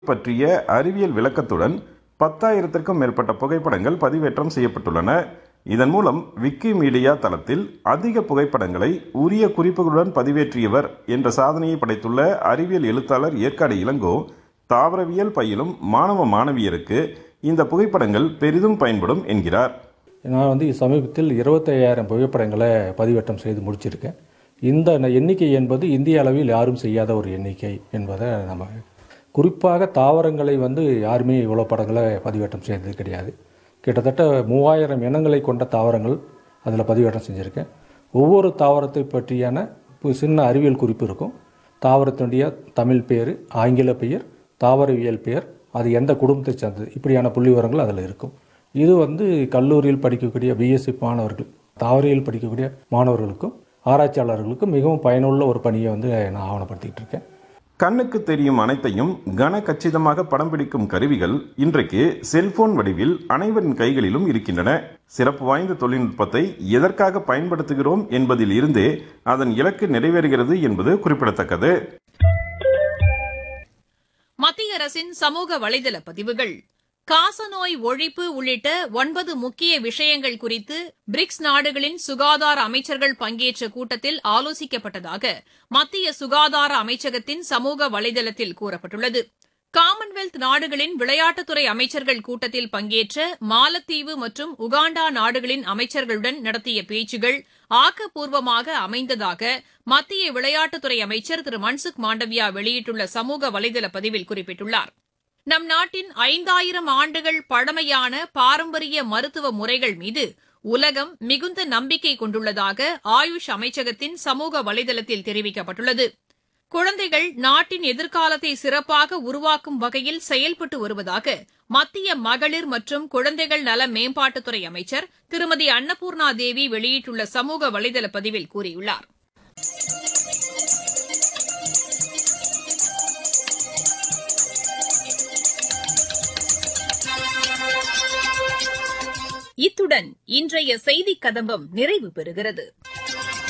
பற்றிய அறிவியல் விளக்கத்துடன் பத்தாயிரத்திற்கும் மேற்பட்ட புகைப்படங்கள் பதிவேற்றம் செய்யப்பட்டுள்ளன இதன் மூலம் விக்கிமீடியா தளத்தில் அதிக புகைப்படங்களை உரிய குறிப்புகளுடன் பதிவேற்றியவர் என்ற சாதனையை படைத்துள்ள அறிவியல் எழுத்தாளர் ஏற்காடு இளங்கோ தாவரவியல் பயிலும் மாணவ மாணவியருக்கு இந்த புகைப்படங்கள் பெரிதும் பயன்படும் என்கிறார் நான் வந்து சமீபத்தில் இருபத்தையாயிரம் புகைப்படங்களை பதிவேற்றம் செய்து முடிச்சிருக்கேன் இந்த ந- எண்ணிக்கை என்பது இந்திய அளவில் யாரும் செய்யாத ஒரு எண்ணிக்கை என்பதை நம்ம குறிப்பாக தாவரங்களை வந்து யாருமே இவ்வளோ படங்களை பதிவேற்றம் செய்தது கிடையாது கிட்டத்தட்ட மூவாயிரம் இனங்களை கொண்ட தாவரங்கள் அதில் பதிவேற்றம் செஞ்சுருக்கேன் ஒவ்வொரு தாவரத்தை பற்றியான பு- சின்ன அறிவியல் குறிப்பு இருக்கும் தாவரத்தினுடைய தமிழ் பெயர் ஆங்கில பெயர் தாவரவியல் பெயர் அது எந்த குடும்பத்தை சார்ந்தது இப்படியான புள்ளி விவரங்கள் அதில் இருக்கும் இது வந்து கல்லூரியில் படிக்கக்கூடிய பிஎஸ்சி மாணவர்கள் தாவரியல் படிக்கக்கூடிய மாணவர்களுக்கும் ஆராய்ச்சியாளர்களுக்கும் மிகவும் பயனுள்ள ஒரு பணியை வந்து நான் ஆவணப்படுத்திக்கிட்டு இருக்கேன் கண்ணுக்கு தெரியும் அனைத்தையும் கன கச்சிதமாக படம் பிடிக்கும் கருவிகள் இன்றைக்கு செல்போன் வடிவில் அனைவரின் கைகளிலும் இருக்கின்றன சிறப்பு வாய்ந்த தொழில்நுட்பத்தை எதற்காக பயன்படுத்துகிறோம் என்பதில் இருந்தே அதன் இலக்கு நிறைவேறுகிறது என்பது குறிப்பிடத்தக்கது மத்திய அரசின் சமூக வலைதள பதிவுகள் காசநோய் ஒழிப்பு உள்ளிட்ட ஒன்பது முக்கிய விஷயங்கள் குறித்து பிரிக்ஸ் நாடுகளின் சுகாதார அமைச்சர்கள் பங்கேற்ற கூட்டத்தில் ஆலோசிக்கப்பட்டதாக மத்திய சுகாதார அமைச்சகத்தின் சமூக வலைதளத்தில் கூறப்பட்டுள்ளது காமன்வெல்த் நாடுகளின் விளையாட்டுத்துறை அமைச்சர்கள் கூட்டத்தில் பங்கேற்ற மாலத்தீவு மற்றும் உகாண்டா நாடுகளின் அமைச்சர்களுடன் நடத்திய பேச்சுகள் ஆக்கப்பூர்வமாக அமைந்ததாக மத்திய விளையாட்டுத்துறை அமைச்சர் திரு மன்சுக் மாண்டவியா வெளியிட்டுள்ள சமூக வலைதள பதிவில் குறிப்பிட்டுள்ளார் நம் நாட்டின் ஐந்தாயிரம் ஆண்டுகள் பழமையான பாரம்பரிய மருத்துவ முறைகள் மீது உலகம் மிகுந்த நம்பிக்கை கொண்டுள்ளதாக ஆயுஷ் அமைச்சகத்தின் சமூக வலைதளத்தில் தெரிவிக்கப்பட்டுள்ளது குழந்தைகள் நாட்டின் எதிர்காலத்தை சிறப்பாக உருவாக்கும் வகையில் செயல்பட்டு வருவதாக மத்திய மகளிர் மற்றும் குழந்தைகள் நல மேம்பாட்டுத்துறை அமைச்சர் திருமதி அன்னபூர்ணா தேவி வெளியிட்டுள்ள சமூக வலைதள பதிவில் கூறியுள்ளார் இத்துடன் இன்றைய செய்திக் கதம்பம் நிறைவு பெறுகிறது